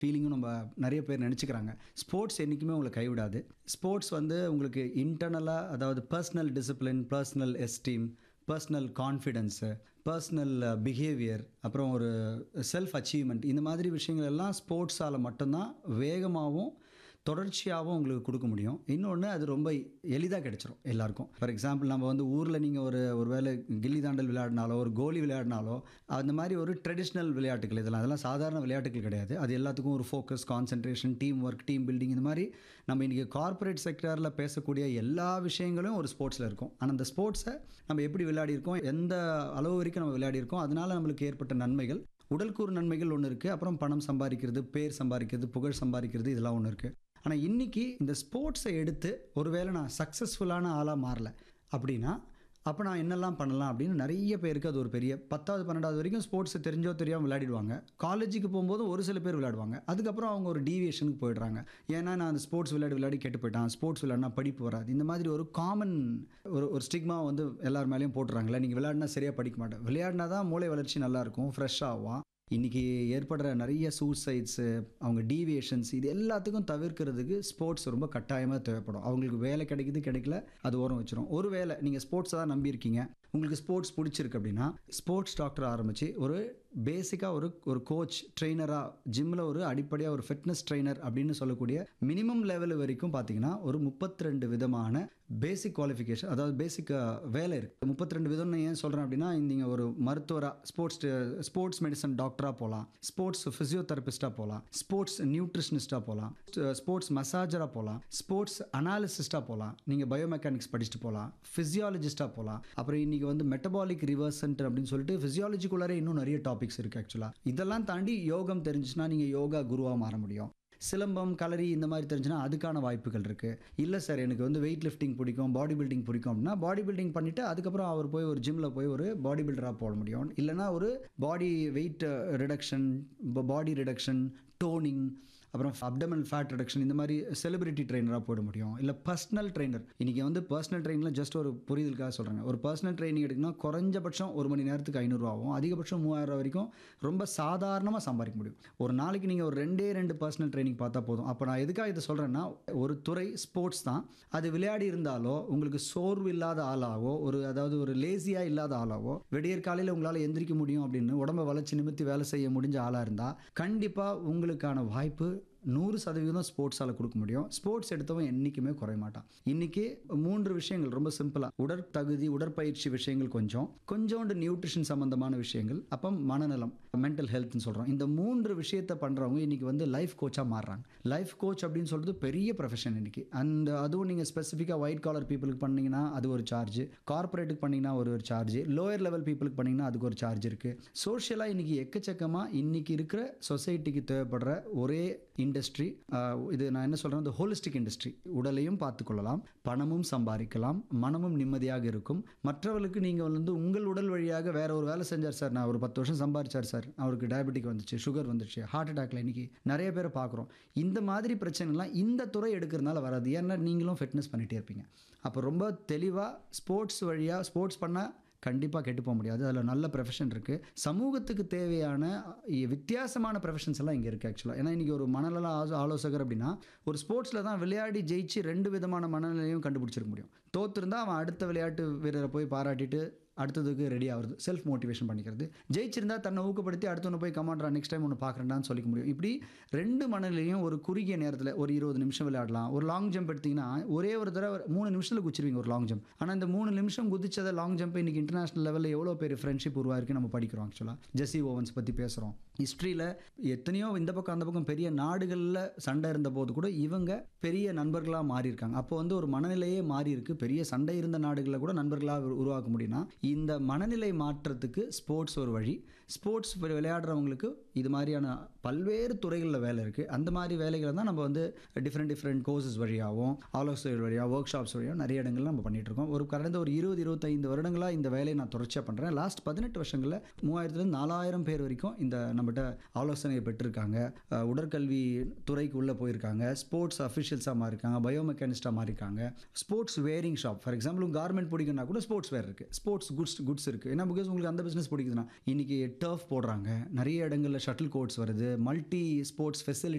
ஃபீலிங்கும் நம்ம நிறைய பேர் நினச்சிக்கிறாங்க ஸ்போர்ட்ஸ் என்றைக்குமே உங்களை கைவிடாது ஸ்போர்ட்ஸ் வந்து உங்களுக்கு இன்டர்னலாக அதாவது personal discipline personal esteem personal confidence personal behaviour அப்புறம் ஒரு செல்ஃப் அச்சீவ்மெண்ட் இந்த மாதிரி விஷயங்கள் எல்லாம் ஸ்போர்ட்ஸால் மட்டும்தான் வேகமாகவும் தொடர்ச்சியாகவும் உங்களுக்கு கொடுக்க முடியும் இன்னொன்று அது ரொம்ப எளிதாக கிடைச்சிரும் எல்லாருக்கும் ஃபார் எக்ஸாம்பிள் நம்ம வந்து ஊரில் நீங்கள் ஒரு ஒரு வேளை கில்லி தாண்டல் விளையாடினாலோ ஒரு கோலி விளையாடினாலோ அந்த மாதிரி ஒரு ட்ரெடிஷ்னல் விளையாட்டுகள் இதெல்லாம் அதெல்லாம் சாதாரண விளையாட்டுகள் கிடையாது அது எல்லாத்துக்கும் ஒரு focus concentration team work team building இந்த மாதிரி நம்ம இன்றைக்கி கார்ப்பரேட் செக்டரில் பேசக்கூடிய எல்லா விஷயங்களும் ஒரு ஸ்போர்ட்ஸில் இருக்கும் ஆனால் அந்த ஸ்போர்ட்ஸை நம்ம எப்படி விளையாடியிருக்கோம் எந்த அளவு வரைக்கும் நம்ம விளையாடியிருக்கோம் அதனால் நம்மளுக்கு ஏற்பட்ட நன்மைகள் உடல்கூறு நன்மைகள் ஒன்று இருக்குது அப்புறம் பணம் சம்பாதிக்கிறது பேர் சம்பாதிக்கிறது புகழ் சம்பாதிக்கிறது இதெல்லாம் ஒன்று இருக்குது ஆனால் இன்றைக்கி இந்த ஸ்போர்ட்ஸை எடுத்து ஒருவேளை நான் சக்ஸஸ்ஃபுல்லான ஆளாக மாறல அப்படின்னா அப்போ நான் என்னெல்லாம் பண்ணலாம் அப்படின்னு நிறைய பேருக்கு அது ஒரு பெரிய பத்தாவது பன்னெண்டாவது வரைக்கும் ஸ்போர்ட்ஸை தெரிஞ்சோ தெரியாமல் விளையாடிடுவாங்க காலேஜுக்கு போகும்போது ஒரு சில பேர் விளையாடுவாங்க அதுக்கப்புறம் அவங்க ஒரு டீவியேஷனுக்கு போயிடுறாங்க ஏன்னா நான் அந்த ஸ்போர்ட்ஸ் விளையாடி விளையாடி கெட்டு போயிட்டான் ஸ்போர்ட்ஸ் விளையாடினா படிப்பு வராது இந்த மாதிரி ஒரு காமன் ஒரு ஒரு ஸ்டிக்மா வந்து எல்லார் மேலேயும் போட்டுறாங்களே நீங்கள் விளையாடினா சரியாக படிக்க மாட்டேன் விளையாடினா தான் மூளை வளர்ச்சி நல்லாயிருக்கும் ஃப்ரெஷ் ஆகும் இன்றைக்கி ஏற்படுற நிறைய சூசைட்ஸு அவங்க டீவியேஷன்ஸ் இது எல்லாத்துக்கும் தவிர்க்கிறதுக்கு ஸ்போர்ட்ஸ் ரொம்ப கட்டாயமாக தேவைப்படும் அவங்களுக்கு வேலை கிடைக்குது கிடைக்கல அது ஓரம் வச்சிரும் ஒரு வேலை நீங்கள் ஸ்போர்ட்ஸை தான் நம்பியிருக்கீங்க உங்களுக்கு ஸ்போர்ட்ஸ் பிடிச்சிருக்கு அப்படின்னா ஸ்போர்ட்ஸ் டாக்டர் ஆரம்பித்து ஒரு பேசிக்காக ஒரு ஒரு கோச் ட்ரெயினராக ஜிம்மில் ஒரு அடிப்படையாக ஒரு ஃபிட்னஸ் ட்ரெயினர் அப்படின்னு சொல்லக்கூடிய மினிமம் லெவல் வரைக்கும் பார்த்தீங்கன்னா ஒரு முப்பத்தி ரெண்டு விதமான பேசிக் குவாலிஃபிகேஷன் அதாவது பேசிக் வேலை இருக்குது முப்பத்தி ரெண்டு விதம்னு ஏன் சொல்கிறேன் அப்படின்னா நீங்கள் ஒரு மருத்துவராக ஸ்போர்ட்ஸ் ஸ்போர்ட்ஸ் மெடிசன் டாக்டராக போகலாம் ஸ்போர்ட்ஸ் ஃபிசியோதெரபிஸ்ட்டாக போகலாம் ஸ்போர்ட்ஸ் நியூட்ரிஷனிஸ்ட்டாக போகலாம் ஸ்போர்ட்ஸ் மசாஜராக போகலாம் ஸ்போர்ட்ஸ் அனாலிசிஸ்ட்டாக போகலாம் நீங்கள் பயோமெக்கானிக்ஸ் படிச்சுட்டு போகலாம் ஃபிசியாலஜிஸ்ட்டாக போகலாம் அப்புறம் இன்றைக்கி வந்து மெட்டபாலிக் ரிவர்ஸ் சென்டர் அப்படின்னு சொல்லிட்டு ஃபிசியாலஜிக்குள்ளாரே இன்னும் நிறைய டாபிக்ஸ் இருக்குது ஆக்சுவலாக இதெல்லாம் தாண்டி யோகம் தெரிஞ்சுச்சுன்னா நீங்கள் யோகா குருவாக மாற முடியும் சிலம்பம் கலரி இந்த மாதிரி தெரிஞ்சுன்னா அதுக்கான வாய்ப்புகள் இருக்குது இல்லை சார் எனக்கு வந்து வெயிட் லிஃப்டிங் பிடிக்கும் பாடி பில்டிங் பிடிக்கும் அப்படின்னா பாடி பில்டிங் பண்ணிவிட்டு அதுக்கப்புறம் அவர் போய் ஒரு ஜிம்மில் போய் ஒரு பாடி பில்டராக போட முடியும் இல்லைனா ஒரு body weight reduction body reduction toning அப்புறம் அப்டமல் ஃபேட் ரிடக்ஷன் இந்த மாதிரி செலிபிரிட்டி ட்ரெயினராக போட முடியும் இல்லை பர்சனல் ட்ரெயினர் இன்றைக்கி வந்து பர்சனல் ட்ரெயினில் ஜஸ்ட் ஒரு புரிதலுக்காக சொல்கிறாங்க ஒரு பர்சனல் ட்ரைனிங் எடுக்கணும்னா குறைஞ்சபட்சம் ஒரு மணி நேரத்துக்கு ஐநூறுரூவா ஆகும் அதிகபட்சம் மூவாயிரம் வரைக்கும் ரொம்ப சாதாரணமாக சம்பாதிக்க முடியும் ஒரு நாளைக்கு நீங்கள் ஒரு ரெண்டே ரெண்டு பர்சனல் ட்ரைனிங் பார்த்தா போதும் அப்போ நான் எதுக்காக இதை சொல்கிறேன்னா ஒரு துறை ஸ்போர்ட்ஸ் தான் அது விளையாடி இருந்தாலோ உங்களுக்கு சோர்வு இல்லாத ஆளாவோ ஒரு அதாவது ஒரு லேசியாக இல்லாத ஆளாவோ விடியற் காலையில் உங்களால் எந்திரிக்க முடியும் அப்படின்னு உடம்பை வளர்ச்சி நிமித்தி வேலை செய்ய முடிஞ்ச ஆளாக இருந்தால் கண்டிப்பாக உங்களுக்கான வாய்ப்பு நூறு சதவீதம் ஸ்போர்ட்ஸால் கொடுக்க முடியும் ஸ்போர்ட்ஸ் எடுத்தவன் என்றைக்குமே குறைய மாட்டான் இன்றைக்கி மூன்று விஷயங்கள் ரொம்ப சிம்பிளாக உடற்தகுதி உடற்பயிற்சி விஷயங்கள் கொஞ்சம் கொஞ்சோண்டு நியூட்ரிஷன் சம்மந்தமான விஷயங்கள் அப்போ மனநலம் மென்டல் ஹெல்த்னு சொல்கிறோம் இந்த மூன்று விஷயத்தை பண்ணுறவங்க இன்றைக்கி வந்து லைஃப் கோச்சாக மாறுறாங்க லைஃப் கோச் அப்படின்னு சொல்கிறது பெரிய ப்ரொஃபஷன் இன்றைக்கி அண்ட் அதுவும் நீங்கள் ஸ்பெசிஃபிக்காக ஒயிட் காலர் பீப்புளுக்கு பண்ணிங்கன்னா அது ஒரு சார்ஜ் கார்பரேட்டுக்கு பண்ணிங்கன்னா ஒரு ஒரு சார்ஜ் லோயர் லெவல் பீப்புளுக்கு பண்ணிங்கன்னா அதுக்கு ஒரு சார்ஜ் இருக்குது சோஷியலாக இன்றைக்கி எக்கச்சக்கமாக இன்றைக்கி இருக்கிற சொசைட்டிக்கு தேவைப்படுற ஒரே இண்டஸ்ட்ரி இது நான் என்ன சொல்கிறேன் இந்த ஹோலிஸ்டிக் இண்டஸ்ட்ரி உடலையும் பார்த்துக்கொள்ளலாம் பணமும் சம்பாதிக்கலாம் மனமும் நிம்மதியாக இருக்கும் மற்றவர்களுக்கு நீங்கள் வந்து உங்கள் உடல் வழியாக வேற ஒரு வேலை செஞ்சார் சார் நான் ஒரு பத்து வருஷம் சம்பாதிச்சார் சார் அவருக்கு டயபெட்டிக் வந்துச்சு சுகர் வந்துச்சு ஹார்ட் அட்டாக்ல இன்னைக்கு நிறைய பேரை பார்க்குறோம் இந்த மாதிரி பிரச்சனைலாம் இந்த துறை எடுக்கிறதுனால வராது ஏன்னா நீங்களும் ஃபிட்னஸ் பண்ணிகிட்டே இருப்பீங்க அப்போ ரொம்ப தெளிவாக ஸ்போர்ட்ஸ் வழியாக ஸ்போர்ட்ஸ் பண்ணால் கண்டிப்பாக கெட்டு போக முடியாது அதில் நல்ல ப்ரொஃபஷன் இருக்குது சமூகத்துக்கு தேவையான வித்தியாசமான ப்ரொஃபஷன்ஸ் எல்லாம் இங்கே இருக்குது ஆக்சுவலாக ஏன்னா இன்றைக்கி ஒரு மனநல ஆலோசகர் அப்படின்னா ஒரு ஸ்போர்ட்ஸில் தான் விளையாடி ஜெயிச்சு ரெண்டு விதமான மனநிலையும் கண்டுபிடிச்சிருக்க முடியும் தோற்றுருந்தா அவன் அடுத்த விளையாட்டு வீரரை போய் பாராட்டிட்டு அடுத்ததுக்கு ரெடி ஆகுறது செல்ஃப் மோட்டிவேஷன் பண்ணிக்கிறது ஜெயிச்சிருந்தா தன்னை ஊக்கப்படுத்தி அடுத்தவனை போய் கமாண்டரா நெக்ஸ்ட் டைம் ஒன்று பார்க்குறேன்டான்னு சொல்லிக்க முடியும் இப்படி ரெண்டு மனநிலையும் ஒரு குறுகிய நேரத்தில் ஒரு இருபது நிமிஷம் விளையாடலாம் ஒரு லாங் ஜம்ப் எடுத்திங்கன்னா ஒரே ஒரு தடவை மூணு நிமிஷத்தில் குச்சிருவீங்க ஒரு லாங் ஜம்ப் ஆனால் இந்த மூணு நிமிஷம் குதிச்சதை லாங் ஜம்ப் இன்றைக்கி இன்டர்நேஷனல் லெவலில் எவ்வளோ பேர் ஃப்ரெண்ட்ஷிப் உருவாயிருக்கு நம்ம படிக்கிறோம் ஆக்சுவலாக ஜெஸி ஓவன்ஸ் பற்றி பேசுகிறோம் ஹிஸ்ட்ரியில் எத்தனையோ இந்த பக்கம் அந்த பக்கம் பெரிய நாடுகளில் சண்டை இருந்த போது கூட இவங்க பெரிய நண்பர்களாக மாறியிருக்காங்க அப்போ வந்து ஒரு மனநிலையே மாறி இருக்கு பெரிய சண்டை இருந்த நாடுகளில் கூட நண்பர்களாக உருவாக்க முடியும்னா இந்த மனநிலை மாற்றத்துக்கு ஸ்போர்ட்ஸ் ஒரு வழி ஸ்போர்ட்ஸ் விளையாடுறவங்களுக்கு இது மாதிரியான பல்வேறு துறைகளில் வேலை இருக்குது அந்த மாதிரி வேலைகளை தான் நம்ம வந்து டிஃப்ரெண்ட் டிஃப்ரெண்ட் கோர்சஸ் வழியாகவும் ஆலோசனை வழியாக ஒர்க் ஷாப்ஸ் வழியாகவும் நிறைய இடங்கள்ல நம்ம பண்ணிட்டு இருக்கோம் ஒரு கடந்த ஒரு இருபது இருபத்தைந்து வருடங்களாக இந்த வேலையை நான் தொடர்ச்சியாக பண்ணுறேன் லாஸ்ட் பதினெட்டு வருஷங்களில் மூவாயிரத்துலேருந்து நாலாயிரம் பேர் வரைக்கும் இந்த நம்மகிட்ட ஆலோசனையை பெற்றிருக்காங்க உடற்கல்வி துறைக்கு உள்ளே போயிருக்காங்க ஸ்போர்ட்ஸ் அஃபிஷியல்ஸாக மாறிருக்காங்க பயோமெக்கானிஸ்டாக மாறிருக்காங்க sports wearing shop for example garment பிடிக்குன்னா கூட ஸ்போர்ட்ஸ் வேர் இருக்குது ஸ்போர்ட்ஸ் குட்ஸ் குட்ஸ் இருக்குது ஏன்னா பிகாஸ் உங்களுக்கு அந்த பிஸ்னஸ் பிடிக்குதுன்னா இன்னைக்கு டர்ஃப் போடுறாங்க நிறைய இடங்களில் ஷட்டில் கோர்ட்ஸ் வருது மல்டி ஸ்போர்ட்ஸ் ஃபெசிலிட்டி